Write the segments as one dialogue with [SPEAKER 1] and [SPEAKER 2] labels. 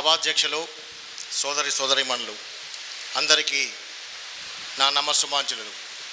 [SPEAKER 1] సభాధ్యక్షులు సోదరి సోదరిమణులు అందరికీ నా నమస్సుమాంజలు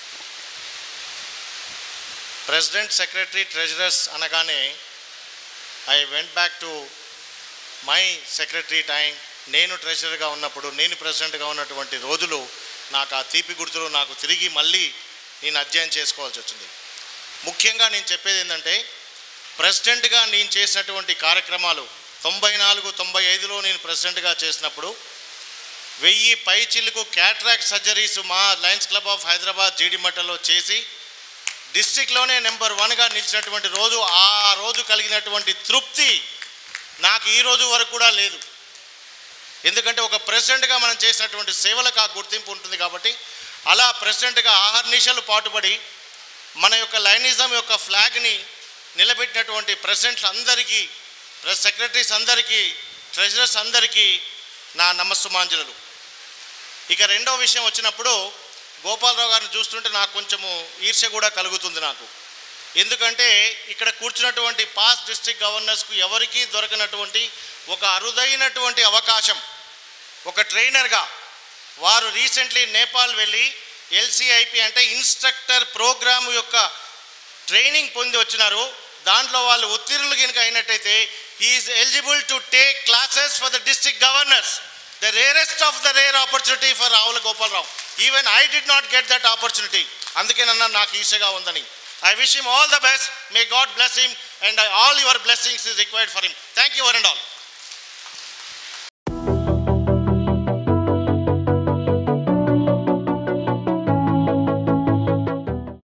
[SPEAKER 1] ప్రెసిడెంట్ సెక్రటరీ ట్రెజరర్స్ అనగానే I went back to my secretary time నేను ట్రెజరర్గా ఉన్నప్పుడు నేను ప్రెసిడెంట్గా ఉన్నటువంటి రోజులు నాకు ఆ తీపి గుర్తులు నాకు తిరిగి మళ్ళీ నేను అధ్యయనం చేసుకోవాల్సి వచ్చింది ముఖ్యంగా నేను చెప్పేది ఏంటంటే ప్రెసిడెంట్గా నేను చేసినటువంటి కార్యక్రమాలు తొంభై నాలుగు తొంభై ఐదులో నేను ప్రెసిడెంట్గా చేసినప్పుడు వెయ్యి పైచిలకు క్యాట్రాక్ట్ సర్జరీస్ మా లయన్స్ క్లబ్ ఆఫ్ హైదరాబాద్ జీడిమట్టలో చేసి డిస్టిక్లోనే నెంబర్ వన్గా నిలిచినటువంటి రోజు ఆ రోజు కలిగినటువంటి తృప్తి నాకు ఈ రోజు వరకు కూడా లేదు ఎందుకంటే ఒక ప్రెసిడెంట్గా మనం చేసినటువంటి సేవలకు ఆ గుర్తింపు ఉంటుంది కాబట్టి అలా ప్రెసిడెంట్గా ఆహర్నిశలు పాటుపడి మన యొక్క లైనిజం యొక్క ఫ్లాగ్ని నిలబెట్టినటువంటి ప్రెసిడెంట్స్ అందరికీ ప్రెస్ సెక్రటరీస్ అందరికీ ట్రెజరర్స్ అందరికీ నా నమస్సుమాంజలు ఇక రెండో విషయం వచ్చినప్పుడు గోపాలరావు గారిని చూస్తుంటే నాకు కొంచెము ఈర్ష్య కూడా కలుగుతుంది నాకు ఎందుకంటే ఇక్కడ కూర్చున్నటువంటి పాస్ డిస్ట్రిక్ట్ గవర్నర్స్కు ఎవరికీ దొరకనటువంటి ఒక అరుదైనటువంటి అవకాశం ఒక ట్రైనర్గా వారు రీసెంట్లీ నేపాల్ వెళ్ళి ఎల్సిఐపి అంటే ఇన్స్ట్రక్టర్ ప్రోగ్రామ్ యొక్క ట్రైనింగ్ పొంది వచ్చినారు దాంట్లో వాళ్ళు ఉత్తీర్ణులు కనుక అయినట్టయితే is eligible to take classes for the district governors the rarest of the rare opportunity for Ravula Gopalarao even I did not get that opportunity అందుకేనన్నా నాకు ఈజీగా ఉందని I wish him all the best may God bless him and all your blessings is required for him thank you one and all